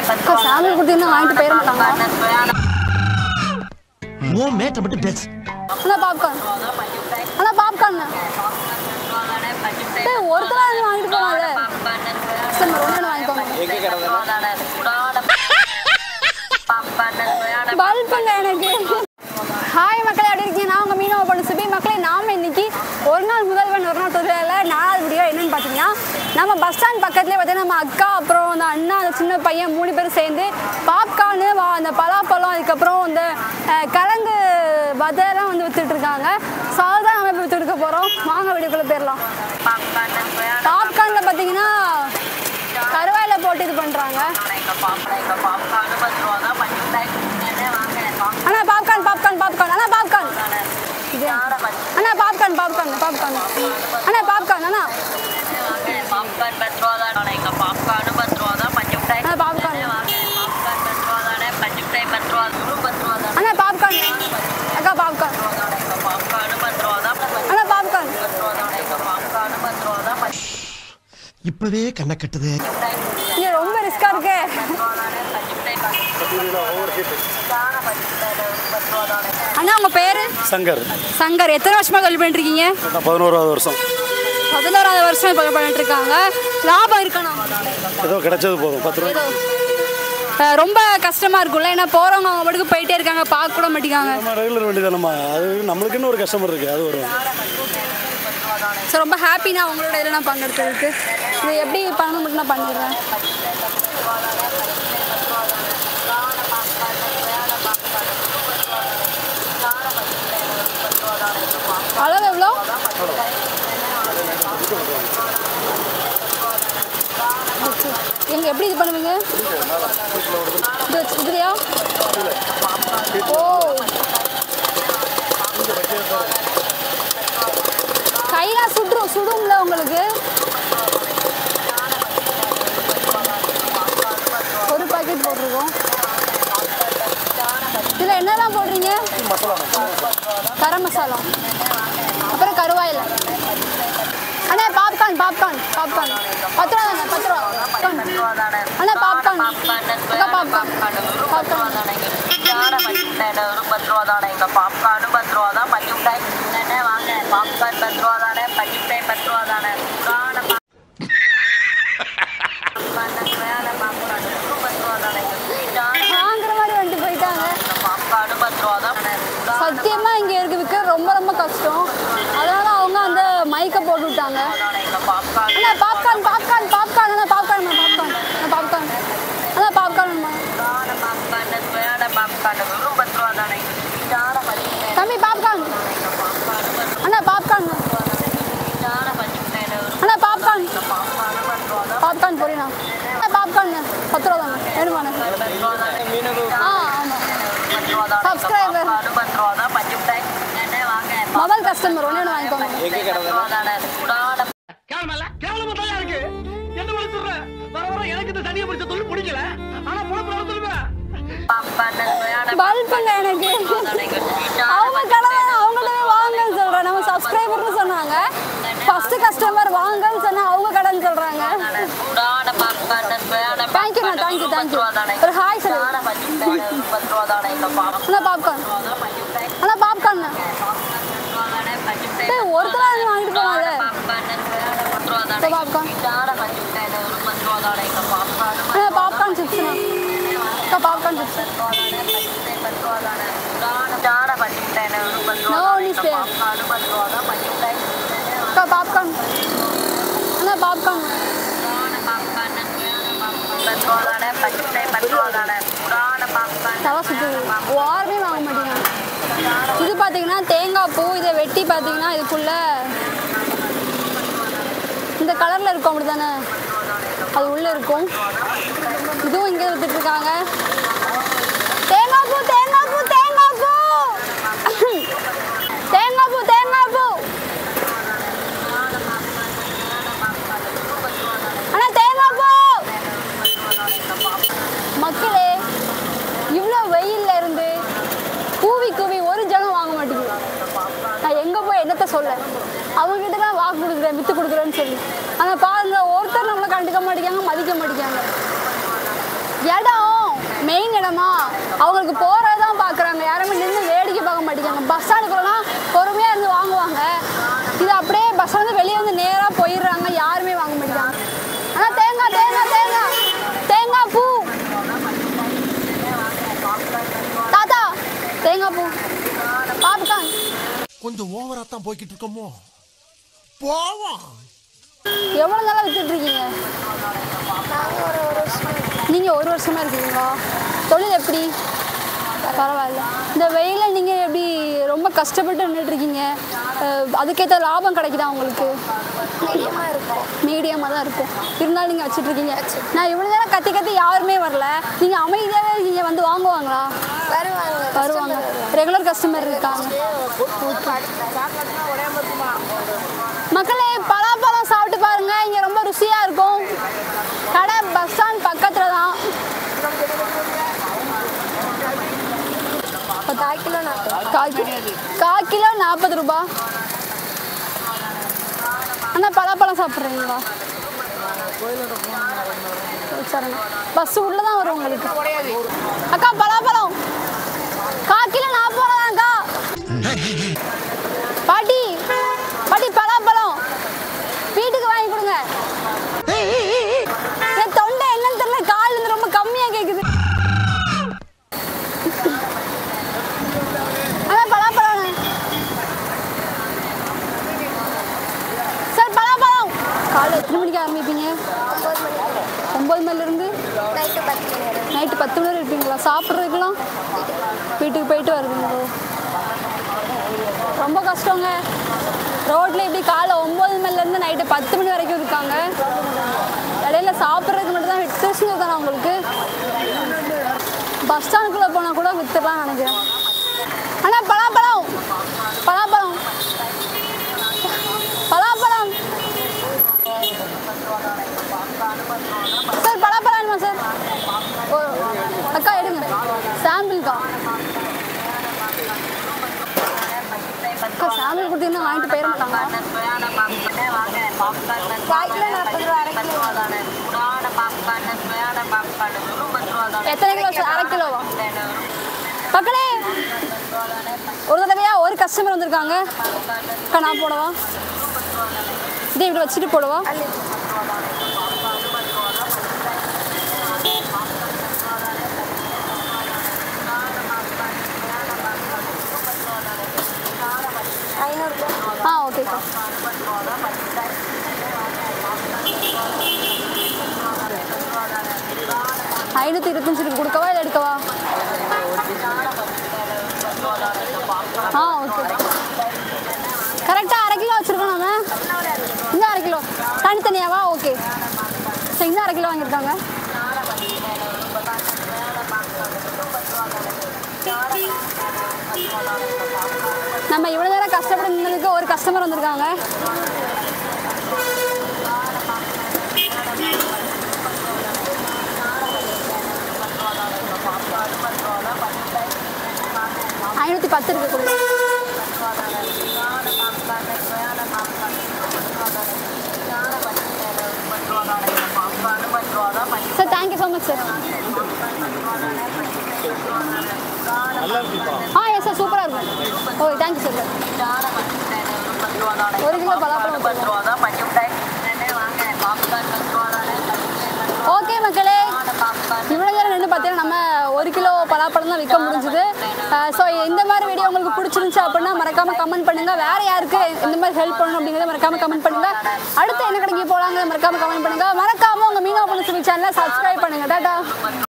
அக்கா சாம்பிள் கொடுத்தீங்கன்னா வாங்கிட்டு போயிட மாட்டாங்க ஓ மேட்ட மட்டும் பேசு அண்ணா பாப்கார்ன் அண்ணா பாப்கார்ன் ஏய் ஒருத்தரா இருந்து வாங்கிட்டு போவாங்க கஸ்டமர் ஒன்று வாங்கிக்கோங்க பல்புங்க எனக்கு ஹாய் மக்களே எப்படி இருக்கீங்க நான் உங்கள் மீனவ பொண்ணு சுபி மக்களே நாம இன்னைக்கு ஒரு நாள் முதல்வன் ஒரு நாள் தொழிலாளர் நாலாவது வீடியோ என்னன்னு பார்த்தீங்கன்னா நம்ம பஸ் ஸ்டாண்ட் பக்கத்துலேயே பார்த்தீங்கன்னா நம்ம அக்கா அப்புறம் அந்த அண்ணா அந்த சின்ன பையன் மூணு பேரும் சேர்ந்து பாப்கார்னு வா அந்த பலாப்பழம் அதுக்கப்புறம் இந்த அஹ், கிழங்கு வதையெல்லாம் வந்து வித்துட்டு இருக்காங்க ஸோ அதுதான் நம்ம இப்போ வித்துட்டு இருக்க போகிறோம் வாங்க வீடியோக்குள்ளே போயிடலாம் பாப்கார்னில் பார்த்தீங்கன்னா கருவாயில் போட்டு இது பண்ணுறாங்க அண்ணா பாப்கார்ன் பாப்கார்ன் பாப்கார்ன் அண்ணா பாப்கார்ன் இது அண்ணா பாப்கார்ன் பாப்கார்ன் பாப்கார்ன் அண்ணா பாப்கார்ன் அண்ணா அண்ணா பாப்கார்ன் அண்ணா பாப்கார்ன் அக்கா பாப்கார்ன் அண்ணா பாப்கார்ன் இப்பவே கண்ணை கட்டுது இங்கே ரொம்ப ரிஸ்கா இருக்கு அண்ணா உங்க பேரு சங்கர் சங்கர் எத்தனை வருஷமா தொழில் பண்ணிட்டு இருக்கீங்க நான் பதினோராவது வருஷம் பதினோராவது வருஷம் இப்போ பண்ணிட்டு இருக்காங்க லாபம் இருக்கணும் ஏதோ கிடைச்சது போதும் பத்து ரூபா ஏதோ அஹ், ரொம்ப கஷ்டமா இருக்கும்ல ஏன்னா போறவங்க அவங்க பாட்டுக்கு போயிட்டே இருக்காங்க பார்க்க கூட மாட்டேங்காங்க நம்ம ரெகுலர் வண்டி தானம்மா அது நம்மளுக்குன்னு ஒரு கஸ்டமர் இருக்குது அது வரும் ஸோ ரொம்ப ஹாப்பி நான் உங்களோட இதில் நான் பங்கெடுத்ததுக்கு இது எப்படி பண்ணணும் மட்டும் நான் பண்ணிடுறேன் அளவு எவ்வளோ எங்க எப்படி இது பண்ணுவீங்க இது வச்சு- இதுலையா ஓ கையெல்லாம் சுற்றும் சுடும்ல உங்களுக்கு ஒரு பாக்கெட் போட்டிருக்கோம் இதில் என்னெல்லாம் போடுறீங்க கரம் மசாலா அப்புறம் கருவாயில் அண்ணா பாப்கார்ன் பாப்கார்ன் பாப்கார்ன் பத்து ரூபா தானே பத்து ரூபா பாப்கார்ன். அண்ணா பாப்கார்ன் அக்கா பாப்கார்ன் பாப்கார்ன் வாங்குற மாதிரி வந்துட்டு போயிட்டாங்க சத்தியமா இங்க இருக்கு விற்க ரொம்ப ரொம்ப கஷ்டம் அதனால அவங்க அந்த மைக்கை போட்டு விட்டாங்க அண்ணா பாப்கார்ன் பாப்கார்ன் பாப்கார்ன் அண்ணா பாப்கார்ன் பாப்கார்ன் அண்ணா பாப்கார்ன் அண்ணா பாப்கார்ன் தம்பி பாப்கார்ன் அண்ணா பாப்கார்ன் அண்ணா பாப்கார்ன் பாப்கார்ன் போறீங்களா அண்ணா பாப்கார்ன் பத்து ரூபா தானே வேணுமாண்ணே ஆ ஆமாம் சப்ஸ்கிரைபர் மொபைல் கஸ்டமர் ஒன்று ஒன்று வாங்கிக்கோங்க கேவலமா கேவலமா தான் இருக்கு என்ன பண்ண சொல்ற வர வர எனக்கு இந்த தனியை பிடிச்ச தொழில் பிடிக்கல ஆனா போன போன சொல்லுவேன் பல்புங்க எனக்கு அவங்க கடை அவங்கள்ட்ட வாங்கன்னு சொல்றேன் நம்ம சப்ஸ்கிரைபர்னு சொன்னாங்க ஃபர்ஸ்ட் கஸ்டமர் வாங்கன்னு சொன்னா அவங்க கடைன்னு சொல்றாங்க தேங்க்யூண்ணா தேங்க்யூ தேங்க்யூ ஒரு ஹாய் சொல்லு அண்ணா பாப்கார்ன் அண்ணா பாப்கார்ன் ஏய் ஒருத்தரா இருந்து வாங்கிட்டு போவாங்க பாப்கார்ன் அண்ணா பாப்கார்ன் சிப்ஸ்ண்ணா அக்கா பாப்கார்ன் சிப்ஸ் நோ நீஸ் அக்கா பாப்கார்ன் அண்ணா பாப்கார்ன் தவா சுத்துது யாருமே வாங்க மாட்டேங்க இது பார்த்தீங்கன்னா தேங்காய் பூ இதை வெட்டி பார்த்தீங்கன்னா இதுக்குள்ள இந்த கலரில் இருக்கும் அப்படி தானே அது உள்ளே இருக்கும் இதுவும் இங்கே வித்துட்டு இருக்காங்க தேங்காய் பூ தேங்காய் பூ தேங்காய் பூ தேங்காய் பூ தேங்காய் பூ அண்ணா தேங்காய் பூ மக்களே இவ்வளோ வெயில்ல இருந்து கூவி கூவி ஒரு ஜனம் வாங்க மாட்டேங்குது நான் எங்கே போய் என்னத்த சொல்ல அவங்ககிட்ட தான் வாக்கு கொடுக்குறேன் வித்து கொடுக்குறேன்னு சொல்லி ஆனால் பாருங்க ஒருத்தர் நம்மளை கண்டுக்க மாட்டேங்காங்க மதிக்க மாட்டேங்காங்க இடம் மெயின் இடமா அவங்களுக்கு போகிறது தான் பார்க்குறாங்க யாருமே நின்று வேடிக்கை பார்க்க மாட்டேங்கிறாங்க பஸ் ஸ்டாண்டுக்குள்ளலாம் பொறுமையாக இருந்து வாங்குவாங்க இது அப்படியே பஸ் ஸ்டாண்டு வெளியே வந்து நேராக போயிடுறாங்க யாருமே வாங்க மாட்டேங்கிறாங்க ஆனால் தேங்காய் தேங்காய் தேங்காய் தேங்காய் பூ தாத்தா தேங்காய் பூ பாப்கார்ன் கொஞ்சம் ஓவரா தான் போய்கிட்டு இருக்கோமோ போவோம் எவ்வளோ நாளாக வித்துட்டு இருக்கீங்க நீங்கள் ஒரு வருஷமா இருக்கீங்களா தொழில் எப்படி பரவாயில்ல இந்த வெயிலில் நீங்கள் எப்படி ரொம்ப கஷ்டப்பட்டு நின்றுட்டு இருக்கீங்க அஹ், அதுக்கேற்ற லாபம் கிடைக்குதா உங்களுக்கு மீடியமாக இருக்கும் மீடியமாக தான் இருக்கும் இருந்தாலும் நீங்கள் வச்சுட்டு இருக்கீங்க நான் இவ்வளோ நேரம் கத்தி கத்தி யாருமே வரல நீங்கள் அமைதியாகவே நீங்கள் வந்து வாங்குவாங்களா வருவாங்க வருவாங்க ரெகுலர் கஸ்டமர் இருக்காங்க மக்களே பலாப்பழம் சாப்பிட்டு பாருங்க இங்க ரொம்ப ருசியா இருக்கும் கடை பஸ் ஸ்டாண்ட் பக்கத்துல தான் கால் கிலோ நாற்பது கால் கிலோ கால் கிலோ நாற்பது ரூபா அண்ணா பலாப்பழம் சாப்பிட்றீங்களா சரிண்ணா பஸ் உள்ள தான் வரும் உங்களுக்கு அக்கா பலாப்பழம் கால் கிலோ நாற்பது ரூபா தான்க்கா பாட்டி பாட்டி பலாப்பழம் வீட்டுக்கு வாங்கி கொடுங்க என் தொண்டை என்னன்னு தெரியல கால் இருந்து ரொம்ப கம்மியா கேக்குது அதான் பலாப்பழம் சார் பலாப்பழம் காலை எத்தனை மணிக்கு ஆரம்பிப்பீங்க ஒம்பது மணிலேருந்து நைட்டு பத்து மணி வரை நைட்டு பத்து மணி வரை இருப்பீங்களா சாப்பிட்றதுக்கெல்லாம் வீட்டுக்கு போயிட்டு வருவீங்களோ ரொம்ப கஷ்டங்க ரோட்டில் இப்படி காலை ஒம்பது மணிலேருந்து நைட்டு பத்து மணி வரைக்கும் இருக்காங்க இடையில சாப்பிட்றதுக்கு மட்டும் தான் திருச்சிங்க தானே உங்களுக்கு பஸ் ஸ்டாண்டுக்குள்ளே போனால் கூட வித்துடலாம் நினைக்கிறேன் ஆனால் பலாப்பழம் பலாப்பழம் பலாப்பழம் சார் பலாப்பழம் வேணுமா சார் ஓ அக்கா எடுங்க சாம்பிள்க்கா அக்கா சாம்பிள் கொடுத்தீங்கன்னா வாங்கிட்டு போயிட மாட்டாங்க கால் கிலோ நாற்பது ரூபா அரை கிலோ எத்தனை கிலோ சார் அரை கிலோவா மக்களே ஒரு தடவையா ஒரு கஸ்டமர் வந்திருக்காங்க அக்கா நான் போடவா இதை இப்படி வச்சுட்டு போடவா ஐநூறுபா ஆ ஓகேக்கா ஐநூற்றி இருபத்தஞ்சு இருக்கு கொடுக்கவா இல்லை எடுக்கவா ஆ ஓகே கரெக்டாக அரை கிலோ வச்சுருக்கோம் நாம இன்னும் அரை கிலோ தனித்தனியாவா ஓகே சரி இன்னும் அரை கிலோ வாங்கியிருக்காங்க நம்ம இவ்வளோ நேரம் கஷ்டப்பட்டு நின்றதுக்கு ஒரு கஸ்டமர் வந்திருக்காங்க ஐநூற்றி பத்து இருக்கு கொடுங்க sir thank you so much sir ah yes sir சூப்பராக இருக்கும் ஓகே தேங்க்யூ சார் ஒரு கிலோ பலாப்பழம் ஓகே மக்களே இவ்வளோ நேரம் நின்று பார்த்தீங்கன்னா நம்ம ஒரு கிலோ பலாப்பழம் தான் விற்க முடிஞ்சுது ஸோ இந்த மாதிரி வீடியோ உங்களுக்கு பிடிச்சிருந்துச்சு அப்படின்னா மறக்காம கமெண்ட் பண்ணுங்க வேற யாருக்கு இந்த மாதிரி ஹெல்ப் பண்ணணும் அப்படிங்கிறத மறக்காம கமெண்ட் பண்ணுங்க அடுத்து என்ன கடைக்கு போலாங்க மறக்காம கமெண்ட் பண்ணுங்க மறக்காம உங்க மீனவ பண்ண சேனலை சப்ஸ்கிரைப் பண்ணுங்க டாடா